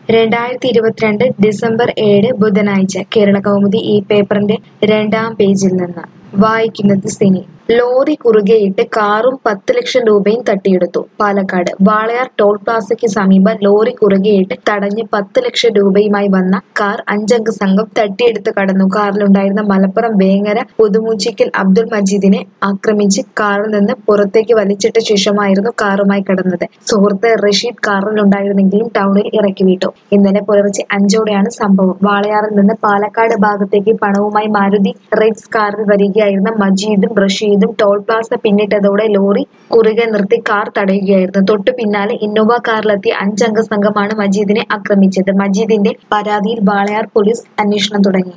രണ്ടായിരത്തി ഇരുപത്തിരണ്ട് ഡിസംബർ ഏഴ് ബുധനാഴ്ച കേരള കൗമുദി ഈ പേപ്പറിന്റെ രണ്ടാം പേജിൽ നിന്ന് വായിക്കുന്നത് സിനി ലോറി കുറുകെയിട്ട് കാറും പത്ത് ലക്ഷം രൂപയും തട്ടിയെടുത്തു പാലക്കാട് വാളയാർ ടോൾ പ്ലാസയ്ക്ക് സമീപം ലോറി കുറുകെയിട്ട് തടഞ്ഞ് പത്ത് ലക്ഷം രൂപയുമായി വന്ന കാർ അഞ്ചംഗ സംഘം തട്ടിയെടുത്ത് കടന്നു കാറിലുണ്ടായിരുന്ന മലപ്പുറം വേങ്ങര പുതുമൂച്ചിക്കൽ അബ്ദുൾ മജീദിനെ ആക്രമിച്ച് കാറിൽ നിന്ന് പുറത്തേക്ക് വലിച്ചിട്ട ശേഷമായിരുന്നു കാറുമായി കടന്നത് സുഹൃത്ത് റഷീദ് കാറിലുണ്ടായിരുന്നെങ്കിലും ടൗണിൽ ഇറക്കി വിട്ടു ഇന്നലെ പുലർച്ചെ അഞ്ചോടെയാണ് സംഭവം വാളയാറിൽ നിന്ന് പാലക്കാട് ഭാഗത്തേക്ക് പണവുമായി മാരുതി റെഡ്സ് കാറിൽ വരികയായിരുന്ന മജീദും റഷീദും ടോൾ പ്ലാസ പിന്നിട്ടതോടെ ലോറി കുറുകെ നിർത്തി കാർ തടയുകയായിരുന്നു തൊട്ടു പിന്നാലെ ഇന്നോവ കാറിലെത്തിയ അഞ്ചംഗ സംഘമാണ് മജീദിനെ ആക്രമിച്ചത് മജീദിന്റെ പരാതിയിൽ വാളയാർ പോലീസ് അന്വേഷണം തുടങ്ങി